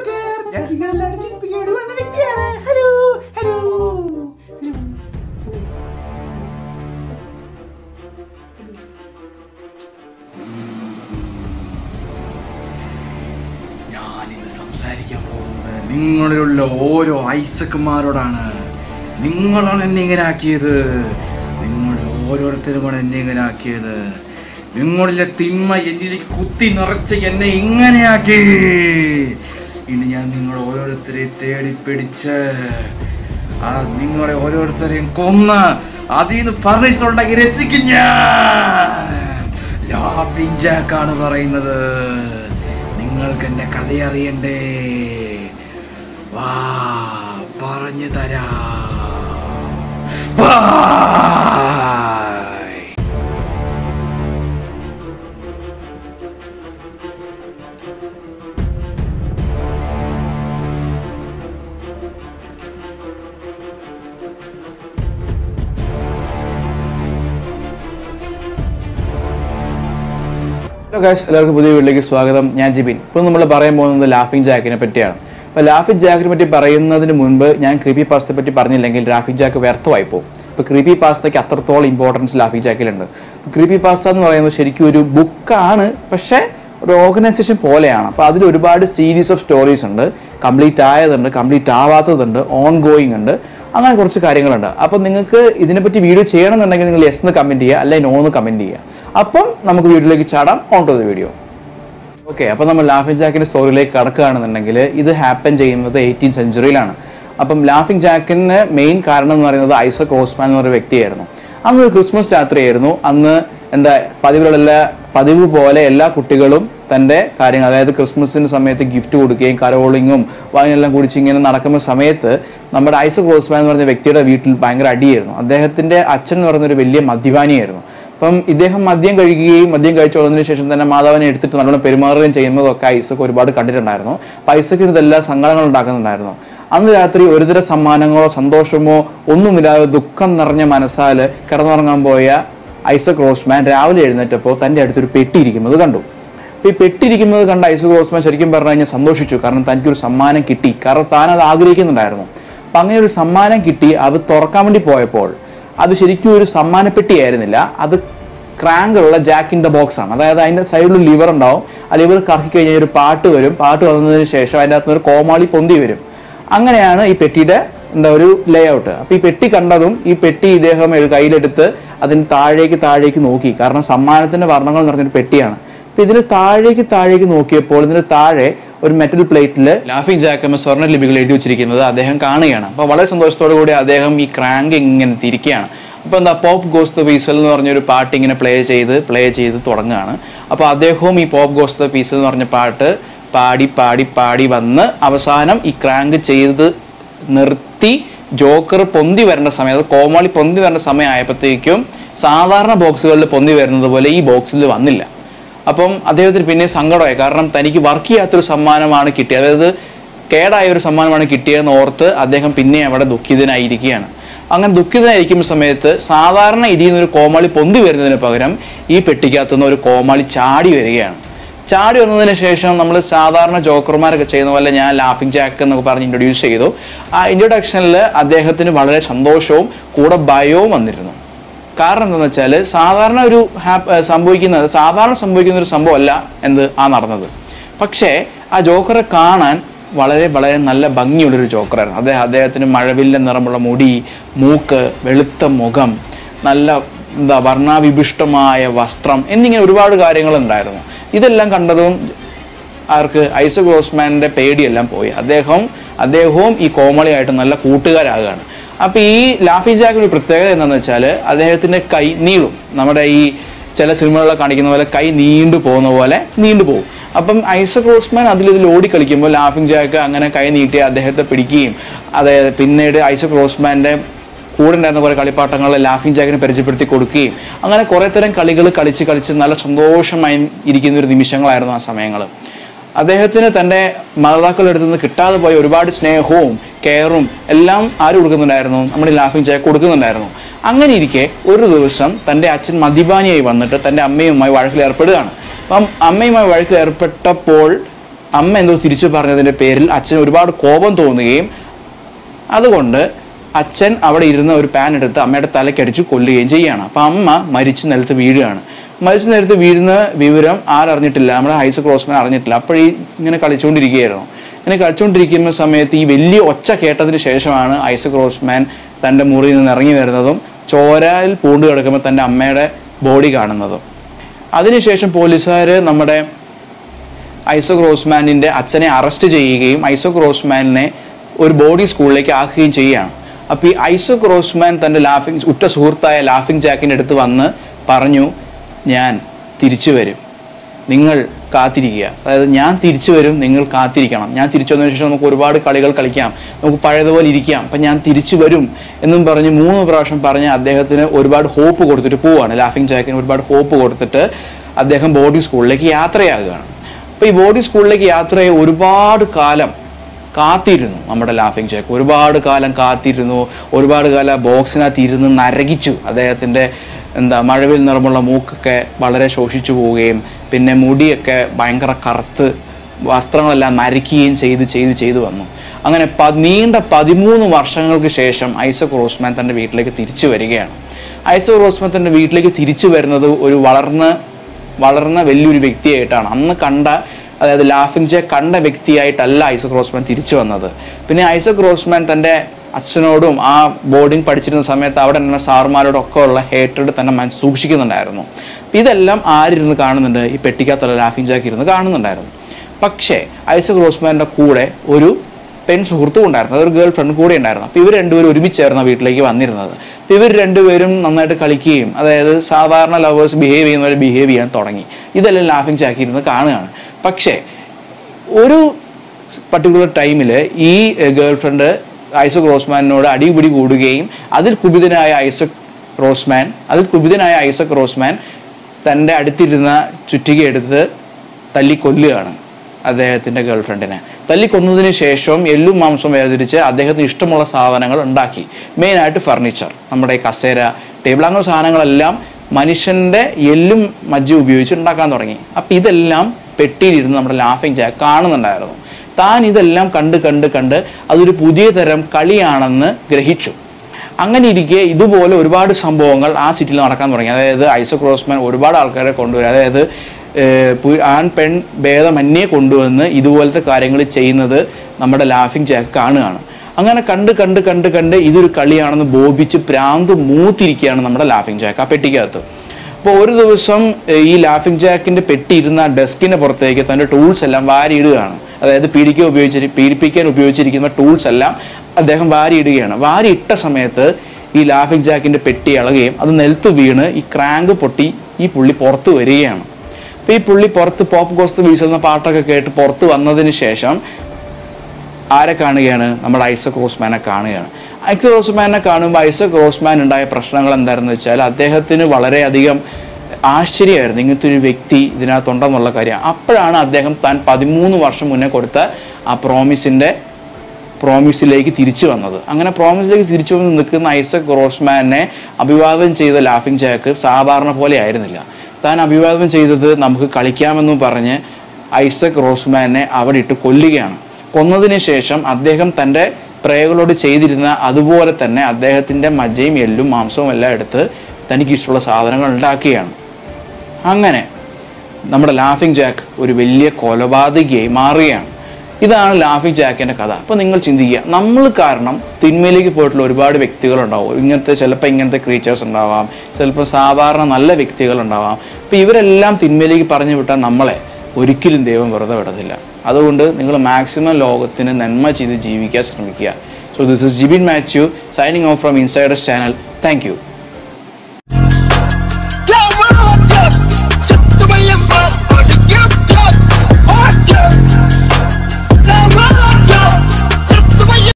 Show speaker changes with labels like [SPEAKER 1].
[SPEAKER 1] Joker ഞാൻ നിങ്ങളെല്ലാവരും ചിരിപ്പിക്കാൻ വേണ്ടി വന്ന വ്യക്തിയാണ് ഹലോ ഹലോ ഹലോ
[SPEAKER 2] ഞാനിന്ന് സംസാരിക്കാൻ പോകുന്നത് നിങ്ങളിലുള്ള ഓരോ ഐസക്കുമാരോടാണ് നിങ്ങളാണ് എന്നെ ഇങ്ങനെ ആക്കിയത് നിങ്ങൾ ഓരോരുത്തരുമാണ് എന്നെ ഇങ്ങനെ ആക്കിയത് നിങ്ങളിലെ തിന്മ എന്നിലേക്ക് കുത്തി നിറച്ച് എന്നെ ഇങ്ങനെയാക്കി ഇനി ഞാൻ നിങ്ങൾ ഓരോരുത്തരെ തേടി പിടിച്ച് ആ നിങ്ങളെ ഓരോരുത്തരെയും കൊന്ന് അതിൽ നിന്ന് ഫർണിച്ചർ ഉണ്ടാക്കി രസിക്കും ഞാൻ ലാഫിംഗ് ജാക്കാണ് പറയുന്നത് നിങ്ങൾക്ക് എൻ്റെ കഥ അറിയണ്ടേ വാ പറഞ്ഞു തരാം Bye.
[SPEAKER 3] ഹലോ ഗൈസ് എല്ലാവർക്കും പുതിയ വീട്ടിലേക്ക് സ്വാഗതം ഞാൻ ജിബിൻ ഇപ്പോൾ നമ്മൾ പറയാൻ പോകുന്നത് ലാഫിംഗ് ജാക്കിനെ പറ്റിയാണ് അപ്പോൾ ലാഫിംഗ് ജാക്കിനെ പറ്റി പറയുന്നതിന് മുൻപ് ഞാൻ ക്രീപ്പി പാസ്തയെ പറ്റി പറഞ്ഞില്ലെങ്കിൽ ലാഫിംഗ് ജാക്ക് വ്യർത്ഥമായി പോകും ഇപ്പോൾ ക്രീപ്പി പാസ്തയ്ക്ക് അത്രത്തോളം ഇമ്പോർട്ടൻസ് ലാഫിംഗ് ജാക്കിലുണ്ട് ക്രീപ്പി പാസ്ത എന്ന് പറയുന്നത് ശരിക്കും ഒരു ബുക്കാണ് പക്ഷേ ഒരു ഓർഗനൈസേഷൻ പോലെയാണ് അപ്പോൾ അതിൽ ഒരുപാട് സീരീസ് ഓഫ് സ്റ്റോറീസ് ഉണ്ട് കംപ്ലീറ്റ് ആയതുണ്ട് കംപ്ലീറ്റ് ആവാത്തതുണ്ട് ഓൺ ഗോയിങ് ഉണ്ട് അങ്ങനെ കുറച്ച് കാര്യങ്ങളുണ്ട് അപ്പം നിങ്ങൾക്ക് ഇതിനെപ്പറ്റി വീഡിയോ ചെയ്യണമെന്നുണ്ടെങ്കിൽ നിങ്ങൾ യെസ് എന്ന് കമൻറ്റ് ചെയ്യുക അല്ലെങ്കിൽ നോ എന്ന് കമൻറ്റ് ചെയ്യുക അപ്പം നമുക്ക് വീഡിയോയിലേക്ക് ചാടാം on to the video okay അപ്പോൾ നമ്മൾ ലാഫിംഗ് ജാക്കിൻ്റെ സ്റ്റോറിയിലേക്ക് കടക്കുകയാണെന്നുണ്ടെങ്കിൽ ഇത് ഹാപ്പൻ ചെയ്യുന്നത് എയ്റ്റീൻ സെഞ്ചുറിയിലാണ് അപ്പം ലാഫിംഗ് ജാക്കിന് മെയിൻ കാരണം എന്ന് പറയുന്നത് ഐസക് ഓസ്മാൻ എന്ന് പറയുന്ന വ്യക്തിയായിരുന്നു അന്ന് ഒരു ക്രിസ്മസ് രാത്രിയായിരുന്നു അന്ന് എന്താ പതിവുകളുള്ള പതിവ് പോലെ എല്ലാ കുട്ടികളും തൻ്റെ കാര്യങ്ങൾ അതായത് ക്രിസ്മസിന് സമയത്ത് ഗിഫ്റ്റ് കൊടുക്കുകയും കരോളിങ്ങും വൈനെല്ലാം കുടിച്ച് ഇങ്ങനെ നടക്കുന്ന സമയത്ത് നമ്മുടെ ഐസക് ഓസ്മാൻ എന്ന് പറഞ്ഞ വ്യക്തിയുടെ വീട്ടിൽ ഭയങ്കര അടിയായിരുന്നു അദ്ദേഹത്തിൻ്റെ അച്ഛൻ എന്ന് പറയുന്ന ഒരു വലിയ മദ്യപാനിയായിരുന്നു അപ്പം ഇദ്ദേഹം മദ്യം കഴിക്കുകയും മദ്യം കഴിച്ചു വന്നതിന് ശേഷം തന്നെ മാതാവിനെ എടുത്തിട്ട് നല്ലോണം പെരുമാറുകയും ചെയ്യുന്നതൊക്കെ ഐസക്ക് ഒരുപാട് കണ്ടിട്ടുണ്ടായിരുന്നു അപ്പം ഐസക്കിന് ഇതെല്ലാം സങ്കടങ്ങൾ ഉണ്ടാക്കുന്നുണ്ടായിരുന്നു അന്ന് രാത്രി ഒരുതര സമ്മാനങ്ങളോ സന്തോഷമോ ഒന്നുമില്ലാതെ ദുഃഖം നിറഞ്ഞ മനസ്സാൽ കിടന്നുറങ്ങാൻ പോയ ഐസക് റോസ്മാൻ രാവിലെ എഴുന്നേറ്റപ്പോൾ തൻ്റെ അടുത്തൊരു പെട്ടി ഇരിക്കുന്നത് കണ്ടു അപ്പോൾ ഈ പെട്ടിരിക്കുന്നത് കണ്ട ഐസക് റോസ്മാൻ ശരിക്കും പറഞ്ഞു കഴിഞ്ഞാൽ സന്തോഷിച്ചു കാരണം തനിക്കൊരു സമ്മാനം കിട്ടി കാരണം താൻ അത് ആഗ്രഹിക്കുന്നുണ്ടായിരുന്നു അപ്പം അങ്ങനെ ഒരു സമ്മാനം കിട്ടി അത് തുറക്കാൻ വേണ്ടി പോയപ്പോൾ അത് ശരിക്കും ഒരു സമ്മാനപ്പെട്ടിയായിരുന്നില്ല അത് ക്രാങ്ക് ഉള്ള ജാക്ക് ഇൻ ദ ബോക്സ് ആണ് അതായത് അതിന്റെ സൈഡിൽ ലിവർ ഉണ്ടാവും ആ ലിവർ കറക്കി കഴിഞ്ഞാൽ ഒരു പാട്ട് വരും പാട്ട് വന്നതിന് ശേഷം അതിൻ്റെ അകത്ത് ഒരു കോമാളി പൊന്തി വരും അങ്ങനെയാണ് ഈ പെട്ടിയുടെ എന്താ ഒരു ലേ ഔട്ട് അപ്പൊ ഈ പെട്ടി കണ്ടതും ഈ പെട്ടി ഇദ്ദേഹം ഒരു കയ്യിലെടുത്ത് അതിന് താഴേക്ക് താഴേക്ക് നോക്കി കാരണം സമ്മാനത്തിന്റെ വർണ്ണങ്ങൾ നിറഞ്ഞൊരു പെട്ടിയാണ് അപ്പൊ ഇതിന് താഴേക്ക് താഴേക്ക് നോക്കിയപ്പോൾ ഇതിന് താഴെ ഒരു മെറ്റൽ പ്ലേറ്റിൽ ലാഫിംഗ് ജാക്ക് എന്ന സ്വർണ്ണ ലിപികൾ എഴുതി വെച്ചിരിക്കുന്നത് അദ്ദേഹം കാണുകയാണ് അപ്പോൾ വളരെ സന്തോഷത്തോടു കൂടി അദ്ദേഹം ഈ ക്രാങ്ക് ഇങ്ങനെ തിരിക്കുകയാണ് അപ്പോൾ എന്താ പോപ്പ് ഗോസ് ദ പീസൽ എന്ന് പറഞ്ഞൊരു പാട്ട് ഇങ്ങനെ പ്ലേ ചെയ്ത് പ്ലേ ചെയ്ത് തുടങ്ങുകയാണ് അപ്പോൾ അദ്ദേഹവും ഈ പോപ്പ് ഗോസ് ദ പീസൽ എന്ന് പറഞ്ഞ പാട്ട് പാടി പാടി പാടി വന്ന് അവസാനം ഈ ക്രാങ്ക് ചെയ്ത് നിർത്തി ജോക്കർ പൊന്തി വരേണ്ട സമയം അത് കോമാളി പൊന്തി വരേണ്ട സമയം ആയപ്പോഴത്തേക്കും സാധാരണ ബോക്സുകളിൽ പൊന്തി വരുന്നത് പോലെ ഈ ബോക്സിൽ വന്നില്ല അപ്പം അദ്ദേഹത്തിന് പിന്നെ സങ്കടമായി കാരണം തനിക്ക് വർക്ക് ചെയ്യാത്തൊരു സമ്മാനമാണ് കിട്ടിയത് അതായത് കേടായ ഒരു സമ്മാനമാണ് കിട്ടിയതെന്ന് ഓർത്ത് അദ്ദേഹം പിന്നെ അവിടെ ദുഃഖിതനായിരിക്കുകയാണ് അങ്ങനെ ദുഃഖിതനായിരിക്കുന്ന സമയത്ത് സാധാരണ ഇതിൽ നിന്നൊരു കോമാളി പൊന്തി വരുന്നതിന് പകരം ഈ പെട്ടിക്കകത്തുനിന്ന് ഒരു കോമാളി ചാടി വരികയാണ് ചാടി വന്നതിന് ശേഷം നമ്മൾ സാധാരണ ജോക്കർമാരൊക്കെ ചെയ്യുന്ന പോലെ ഞാൻ ലാഫിംഗ് ജാക്ക് എന്നൊക്കെ പറഞ്ഞ് ഇൻട്രൊഡ്യൂസ് ചെയ്തു ആ ഇൻട്രൊഡക്ഷനിൽ അദ്ദേഹത്തിന് വളരെ സന്തോഷവും കൂടെ ഭയവും വന്നിരുന്നു കാരണം എന്താണെന്ന് വെച്ചാൽ സാധാരണ ഒരു ഹാപ്പ് സംഭവിക്കുന്നത് സാധാരണ സംഭവിക്കുന്ന ഒരു സംഭവമല്ല എന്ത് ആ നടന്നത് പക്ഷേ ആ ജോക്കറെ കാണാൻ വളരെ വളരെ നല്ല ഭംഗിയുള്ളൊരു ജോക്കറായിരുന്നു അദ്ദേഹം അദ്ദേഹത്തിന് മഴവില്ല നിറമുള്ള മുടി മൂക്ക് വെളുത്ത മുഖം നല്ല എന്താ വർണ്ണാവിഭിഷ്ടമായ വസ്ത്രം എന്നിങ്ങനെ ഒരുപാട് കാര്യങ്ങളുണ്ടായിരുന്നു ഇതെല്ലാം കണ്ടതും ആർക്ക് ഐസക് റോസ്മാൻ്റെ പേടിയെല്ലാം പോയി അദ്ദേഹം അദ്ദേഹവും ഈ കോമളിയായിട്ട് നല്ല കൂട്ടുകാരാകുകയാണ് അപ്പോൾ ഈ ലാഫി ജാക്കിന് ഒരു പ്രത്യേകത എന്താണെന്ന് വെച്ചാൽ അദ്ദേഹത്തിൻ്റെ കൈ നീളും നമ്മുടെ ഈ ചില സിനിമകളിൽ കാണിക്കുന്ന പോലെ കൈ നീണ്ടു പോകുന്ന പോലെ നീണ്ടു പോകും അപ്പം ഐസക് റോസ്മാൻ അതിൽ ഇതിൽ ഓടി കളിക്കുമ്പോൾ ലാഫിംഗ് ജാക്ക് അങ്ങനെ കൈ നീട്ടി അദ്ദേഹത്തെ പിടിക്കുകയും അതായത് പിന്നീട് ഐസക് റോസ്മാൻ്റെ കൂടെ ഉണ്ടായിരുന്ന കുറേ കളിപ്പാട്ടങ്ങൾ ലാഫിംഗ് ജാക്കിന് പരിചയപ്പെടുത്തി കൊടുക്കുകയും അങ്ങനെ കുറേ തരം കളികൾ കളിച്ച് കളിച്ച് നല്ല സന്തോഷമായി ഇരിക്കുന്ന ഒരു നിമിഷങ്ങളായിരുന്നു ആ സമയങ്ങൾ അദ്ദേഹത്തിന് തൻ്റെ മാതാക്കളുടെ അടുത്ത് നിന്ന് കിട്ടാതെ പോയ ഒരുപാട് സ്നേഹവും കെയറും എല്ലാം ആര് കൊടുക്കുന്നുണ്ടായിരുന്നു നമ്മുടെ ലാഫിംഗ് ജാക്ക് കൊടുക്കുന്നുണ്ടായിരുന്നു അങ്ങനെ ഇരിക്കെ ഒരു ദിവസം തൻ്റെ അച്ഛൻ മദ്യപാനിയായി വന്നിട്ട് തൻ്റെ അമ്മയുമായി വഴക്കിൽ ഏർപ്പെടുകയാണ് അപ്പം അമ്മയുമായി വഴക്കിൽ ഏർപ്പെട്ടപ്പോൾ അമ്മ എന്തോ തിരിച്ചു പറഞ്ഞതിൻ്റെ പേരിൽ അച്ഛന് ഒരുപാട് കോപം തോന്നുകയും അതുകൊണ്ട് അച്ഛൻ അവിടെ ഇരുന്ന ഒരു പാൻ എടുത്ത് അമ്മയുടെ തലക്കടിച്ച് കൊല്ലുകയും ചെയ്യുകയാണ് അപ്പം അമ്മ മരിച്ച് നിലത്ത് വീഴുകയാണ് മരിച്ച് നിലത്ത് വീഴുന്ന വിവരം ആരറിഞ്ഞിട്ടില്ല നമ്മുടെ ഹൈസ് ക്രോസ്മാൻ അറിഞ്ഞിട്ടില്ല അപ്പോൾ ഈ ഇങ്ങനെ കളിച്ചുകൊണ്ടിരിക്കുകയായിരുന്നു ഇങ്ങനെ കളിച്ചുകൊണ്ടിരിക്കുന്ന സമയത്ത് ഈ വലിയ ഒച്ച കേട്ടതിന് ശേഷമാണ് ഐസ് ക്രോസ്മാൻ തൻ്റെ മുറിയിൽ നിന്ന് ഇറങ്ങി വരുന്നതും ചോരയിൽ പൂണ്ട് കിടക്കുമ്പോൾ തൻ്റെ അമ്മയുടെ ബോഡി കാണുന്നതും അതിനുശേഷം പോലീസുകാർ നമ്മുടെ ഐസക് റോസ്മാനിന്റെ അച്ഛനെ അറസ്റ്റ് ചെയ്യുകയും ഐസക് റോസ്മാനിനെ ഒരു ബോഡി സ്കൂളിലേക്ക് ആക്കുകയും ചെയ്യുകയാണ് അപ്പോൾ ഈ ഐസക് റോസ്മാൻ തൻ്റെ ലാഫിംഗ് ഉറ്റ സുഹൃത്തായ ലാഫിംഗ് ജാക്കിൻ്റെ അടുത്ത് വന്ന് പറഞ്ഞു ഞാൻ തിരിച്ചു വരും നിങ്ങൾ കാത്തിരിക്കുക അതായത് ഞാൻ തിരിച്ചു വരും നിങ്ങൾ കാത്തിരിക്കണം ഞാൻ തിരിച്ചു വന്നതിന് ശേഷം നമുക്ക് ഒരുപാട് കളികൾ കളിക്കാം നമുക്ക് പഴയതുപോലെ ഇരിക്കാം അപ്പം ഞാൻ തിരിച്ചു വരും എന്നും പറഞ്ഞ് മൂന്ന് പ്രാവശ്യം പറഞ്ഞ് അദ്ദേഹത്തിന് ഒരുപാട് ഹോപ്പ് കൊടുത്തിട്ട് പോവാണ് ലാഫിംഗ് ജാക്കിന് ഒരുപാട് ഹോപ്പ് കൊടുത്തിട്ട് അദ്ദേഹം ബോഡി സ്കൂളിലേക്ക് യാത്രയാകുകയാണ് അപ്പോൾ ഈ ബോഡി സ്കൂളിലേക്ക് യാത്ര ചെയ്ത് ഒരുപാട് കാലം കാത്തിരുന്നു നമ്മുടെ ലാഫിംഗ് ജാക്ക് ഒരുപാട് കാലം കാത്തിരുന്നു ഒരുപാട് കാലം ബോക്സിനകത്ത് ഇരുന്ന് നരകിച്ചു അദ്ദേഹത്തിൻ്റെ എന്താ മഴവിൽ നിറമുള്ള മൂക്കൊക്കെ വളരെ ശോഷിച്ചു പോവുകയും പിന്നെ മുടിയൊക്കെ ഭയങ്കര കറുത്ത് വസ്ത്രങ്ങളെല്ലാം നരയ്ക്കുകയും ചെയ്ത് ചെയ്ത് ചെയ്തു വന്നു അങ്ങനെ പ നീണ്ട പതിമൂന്ന് വർഷങ്ങൾക്ക് ശേഷം ഐസക് റോസ്മാൻ തൻ്റെ വീട്ടിലേക്ക് തിരിച്ചു വരികയാണ് ഐസക് റോസ്മാൻ തൻ്റെ വീട്ടിലേക്ക് തിരിച്ചു വരുന്നത് ഒരു വളർന്ന് വളർന്ന വലിയൊരു വ്യക്തിയായിട്ടാണ് അന്ന് കണ്ട അതായത് ലാഫിംഗ് ജെ കണ്ട വ്യക്തിയായിട്ടല്ല ഐസക് റോസ്മാൻ തിരിച്ചു വന്നത് പിന്നെ ഐസക് റോസ്മാൻ തൻ്റെ അച്ഛനോടും ആ ബോർഡിംഗ് പഠിച്ചിരുന്ന സമയത്ത് അവിടെ നിന്ന് സാറുമാരോടും ഒക്കെ ഉള്ള ഹേറ്റഡ് തന്നെ മനസ്സ് സൂക്ഷിക്കുന്നുണ്ടായിരുന്നു അപ്പൊ ഇതെല്ലാം ആരിരുന്ന് കാണുന്നുണ്ട് ഈ പെട്ടിക്കകത്തുള്ള ലാഫിംഗ് ജാക്ക് ഇരുന്ന് കാണുന്നുണ്ടായിരുന്നു പക്ഷേ ഐസക് റോസ്മാൻ്റെ കൂടെ ഒരു പെൺ സുഹൃത്തും ഉണ്ടായിരുന്നു അതൊരു ഗേൾ ഫ്രണ്ട് കൂടെ ഉണ്ടായിരുന്നു അപ്പോൾ ഇവർ രണ്ടുപേരും ഒരുമിച്ചായിരുന്നു വീട്ടിലേക്ക് വന്നിരുന്നത് അപ്പോൾ ഇവർ രണ്ടുപേരും നന്നായിട്ട് കളിക്കുകയും അതായത് സാധാരണ ലവേഴ്സ് ബിഹേവ് ചെയ്യുന്ന പോലെ ബിഹേവ് ചെയ്യാൻ തുടങ്ങി ഇതെല്ലാം ലാഫിംഗ് ചാക്കിയിരുന്ന് കാണുകയാണ് പക്ഷേ ഒരു പർട്ടിക്കുലർ ടൈമിൽ ഈ ഗേൾ ഫ്രണ്ട് ഐസക് റോസ്മാനോട് അടിപിടി കൂടുകയും അതിൽ കുപിതനായ ഐസക് റോസ്മാൻ അതിൽ കുപിതനായ ഐസക് റോസ്മാൻ തൻ്റെ അടുത്തിരുന്ന ചുറ്റിക എടുത്ത് തല്ലി കൊല്ലുകയാണ് അദ്ദേഹത്തിൻ്റെ ഗേൾ ഫ്രണ്ടിനെ തല്ലിക്കൊന്നതിന് ശേഷം എല്ലും മാംസവും വേർതിരിച്ച് അദ്ദേഹത്തിന് ഇഷ്ടമുള്ള സാധനങ്ങൾ ഉണ്ടാക്കി മെയിനായിട്ട് ഫർണിച്ചർ നമ്മുടെ ഈ കസേര ടേബിൾ അങ്ങനെ സാധനങ്ങളെല്ലാം മനുഷ്യൻ്റെ എല്ലും മജ്ജ ഉപയോഗിച്ച് ഉണ്ടാക്കാൻ തുടങ്ങി അപ്പം ഇതെല്ലാം പെട്ടിയിലിരുന്ന് നമ്മുടെ ലാഫിംഗ് ജാക്ക് കാണുന്നുണ്ടായിരുന്നു താൻ ഇതെല്ലാം കണ്ട് കണ്ട് കണ്ട് അതൊരു പുതിയ തരം കളിയാണെന്ന് ഗ്രഹിച്ചു അങ്ങനെ ഇരിക്കെ ഇതുപോലെ ഒരുപാട് സംഭവങ്ങൾ ആ സിറ്റിയിൽ നടക്കാൻ തുടങ്ങി അതായത് ഐസക് റോസ്മാൻ ഒരുപാട് ആൾക്കാരെ കൊണ്ടുവരും അതായത് ഏഹ്, പു- ആൺ പെൺ ഭേദമന്യേ കൊണ്ടുവന്ന് ഇതുപോലത്തെ കാര്യങ്ങൾ ചെയ്യുന്നത് നമ്മുടെ ലാഫിംഗ് ജാക്ക് കാണുകയാണ് അങ്ങനെ കണ്ട് കണ്ട് കണ്ട് കണ്ട് ഇതൊരു കളിയാണെന്ന് ബോബിച്ച് പ്രാന്ത് മൂത്തിരിക്കുകയാണ് നമ്മുടെ ലാഫിംഗ് ജാക്ക് ആ പെട്ടിക്കകത്ത് അപ്പോൾ ഒരു ദിവസം ഏഹ്, ഈ ലാഫിംഗ് ജാക്കിന്റെ പെട്ടി ഇരുന്ന ഡെസ്കിന്റെ പുറത്തേക്ക് തന്റെ ടൂൾസ് എല്ലാം വാരിയിടുകയാണ് അതായത് പീഡിക്കാൻ ഉപയോഗിച്ചിരി പീഡിപ്പിക്കാൻ ഉപയോഗിച്ചിരിക്കുന്ന ടൂൾസ് എല്ലാം അദ്ദേഹം വാരിയിടുകയാണ് വാരിയിട്ട സമയത്ത് ഈ ലാഫിംഗ് ജാക്കിന്റെ പെട്ടി ഇളകുകയും അത് നിലത്ത് വീണ് ഈ ക്രാങ്ക് പൊട്ടി ഈ പുള്ളി പുറത്ത് വരികയാണ് അപ്പോൾ ഈ പുള്ളി പുറത്ത് പോപ്പ് കോസ്ത് വീശുന്ന പാട്ടൊക്കെ കേട്ട് പുറത്ത് വന്നതിന് ശേഷം ആരെ കാണുകയാണ് നമ്മുടെ ഐസക് റോസ്മാനെ കാണുകയാണ് ഐസക് റോസ്മാനെ കാണുമ്പോൾ ഐസക് റോസ്മാൻ ഉണ്ടായ പ്രശ്നങ്ങൾ എന്തായിരുന്നു വെച്ചാൽ അദ്ദേഹത്തിന് വളരെയധികം ആശ്ചര്യമായിരുന്നു ഇങ്ങനത്തെ ഒരു വ്യക്തി ഇതിനകത്തുണ്ടെന്നുള്ള കാര്യം അപ്പോഴാണ് അദ്ദേഹം താൻ പതിമൂന്ന് വർഷം മുന്നേ കൊടുത്ത ആ പ്രോമിസിൻ്റെ പ്രോമിസിലേക്ക് തിരിച്ചു വന്നത് അങ്ങനെ പ്രോമിസിലേക്ക് തിരിച്ചു വന്ന് നിൽക്കുന്ന ഐസക് റോസ്മാനെ അഭിവാദം ചെയ്ത ലാഫിംഗ് ജാക്ക് സാധാരണ പോലെ ആയിരുന്നില്ല താൻ അഭിവാദം ചെയ്തത് നമുക്ക് കളിക്കാമെന്ന് പറഞ്ഞ് ഐസക് റോസ്മാനെ അവിടെ ഇട്ട് കൊല്ലുകയാണ് കൊന്നതിന് ശേഷം അദ്ദേഹം തൻ്റെ പ്രേകളോട് ചെയ്തിരുന്ന അതുപോലെ തന്നെ അദ്ദേഹത്തിൻ്റെ മജ്ജയും എല്ലും മാംസവും എല്ലാം എടുത്ത് തനിക്ക് ഇഷ്ടമുള്ള സാധനങ്ങൾ ഉണ്ടാക്കുകയാണ് അങ്ങനെ നമ്മുടെ ലാഫിംഗ് ജാക്ക് ഒരു വലിയ കൊലപാതകയായി മാറുകയാണ് ഇതാണ് ലാഫിംഗ് ജാക്കിൻ്റെ കഥ അപ്പോൾ നിങ്ങൾ ചിന്തിക്കുക നമ്മൾ കാരണം തിന്മയിലേക്ക് പോയിട്ടുള്ള ഒരുപാട് വ്യക്തികളുണ്ടാവും ഇങ്ങനത്തെ ചിലപ്പോൾ ഇങ്ങനത്തെ ക്രീച്ചേഴ്സ് ഉണ്ടാവാം ചിലപ്പോൾ സാധാരണ നല്ല വ്യക്തികളുണ്ടാവാം അപ്പോൾ ഇവരെല്ലാം തിന്മയിലേക്ക് പറഞ്ഞു വിട്ടാൽ നമ്മളെ ഒരിക്കലും ദൈവം വെറുതെ വിടത്തില്ല അതുകൊണ്ട് നിങ്ങൾ മാക്സിമം ലോകത്തിന് നന്മ ചെയ്ത് ജീവിക്കാൻ ശ്രമിക്കുക so this is Jibin Mathew signing off from ഇൻസൈഡേഴ്സ് ചാനൽ താങ്ക് യു